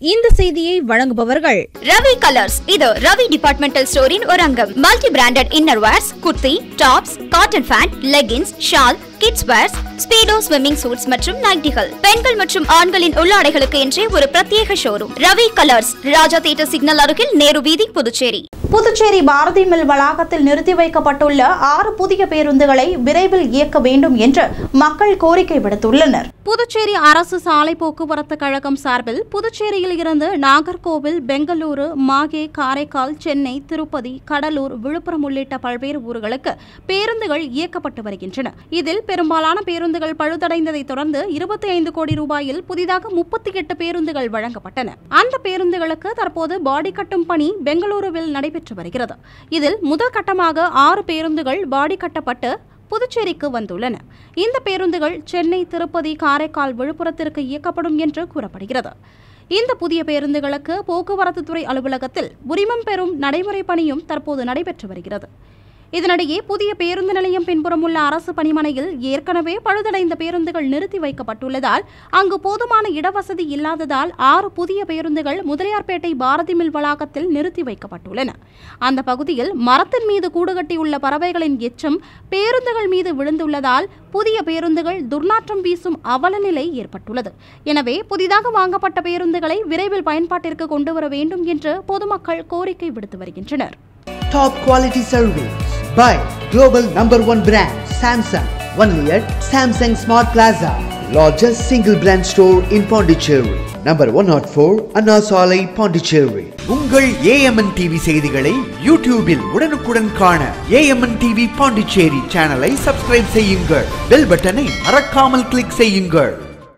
இந்த செய்தியை வழங்குபவர்கள் ரவி கலர்ஸ் இது ரவி டிபார்ட்மெண்டல் ஸ்டோரின் ஒரு அங்கம் multi branded inner wears kurti tops cotton pant leggings shawl kids wears Speedo swimming suits மற்றும் நைட்டிகள் பெண்கள் மற்றும் ஆண்களின் உள்ளாடைகளுக்கு என்றே ஒரு பிரத்யேக showroom Ravi colours Raja theatre signal அருகில் நேரு வீதி புதுச்சேரி புதுச்சேரி பாரதி மில் வளாகத்தில் நிறுத்தி வைக்கப்பட்டுள்ள ஆறு புதிய பேருந்துகளை விரைவில் இயக்க வேண்டும் என்று மக்கள் கோரிக்கை விடுத்துள்ளனர் புதுச்சேரி அரசு சாலை போக்குவரத்து கழகம் சார்பில் புதுச்சேரியில் இருந்து நாகர்கோவில் பெங்களூரு மாகே காரைக்கால் சென்னை திருப்பதி கடலூர் விழுப்புரம் உள்ளிட்ட பல்வேறு ஊர்களுக்கு பேருந்துகள் இயக்கப்பட்டு வருகின்றன இதில் பெரும்பாலான பேருந்துகள் பழுதடைந்ததை தொடர்ந்து இருபத்தி ஐந்து கோடி ரூபாயில் புதிதாக முப்பத்தி எட்டு பேருந்துகள் வழங்கப்பட்டன அந்த பேருந்துகளுக்கு தற்போது பாடி கட்டும் பணி பெங்களூருவில் நடைபெற்று வருகிறது இதில் முதல் கட்டமாக ஆறு பேருந்துகள் பாடி கட்டப்பட்டு புதுச்சேரிக்கு வந்துள்ளன இந்த பேருந்துகள் சென்னை திருப்பதி காரைக்கால் விழுப்புரத்திற்கு இயக்கப்படும் என்று கூறப்படுகிறது இந்த புதிய பேருந்துகளுக்கு போக்குவரத்து துறை அலுவலகத்தில் உரிமம் பெறும் நடைமுறை பணியும் தற்போது நடைபெற்று வருகிறது இதனிடையே புதிய பேருந்து நிலையம் பின்புறம் உள்ள அரசு பணிமனையில் ஏற்கனவே பழுதடைந்த பேருந்துகள் நிறுத்தி வைக்கப்பட்டுள்ளதால் அங்கு போதுமான இடவசதி இல்லாததால் ஆறு புதிய பேருந்துகள் முதலியார்பேட்டை பாரதி மில் வளாகத்தில் நிறுத்தி வைக்கப்பட்டுள்ளன அந்த பகுதியில் மரத்தின் மீது கூடுகட்டியுள்ள பறவைகளின் எச்சம் பேருந்துகள் மீது விழுந்துள்ளதால் புதிய பேருந்துகள் துர்நாற்றம் வீசும் அவல நிலை ஏற்பட்டுள்ளது எனவே புதிதாக வாங்கப்பட்ட பேருந்துகளை விரைவில் பயன்பாட்டிற்கு கொண்டு வர வேண்டும் என்று பொதுமக்கள் கோரிக்கை விடுத்து வருகின்றனர் Top quality service by global number one brand Samsung. Only at Samsung Smart Plaza, largest single brand store in Pondicherry. Number 104 Anna Salai, Pondicherry. உங்கள் ஏஎம்என் டிவி செய்திகளை யூடியூபில் உடனுக்குடன் காண ஏஎம்என் டிவி பாண்டிச்சேரி சேனலை சப்ஸ்கிரைப் செய்யுங்கள் பெல் பட்டனை மறக்காமல் கிளிக் செய்யுங்கள்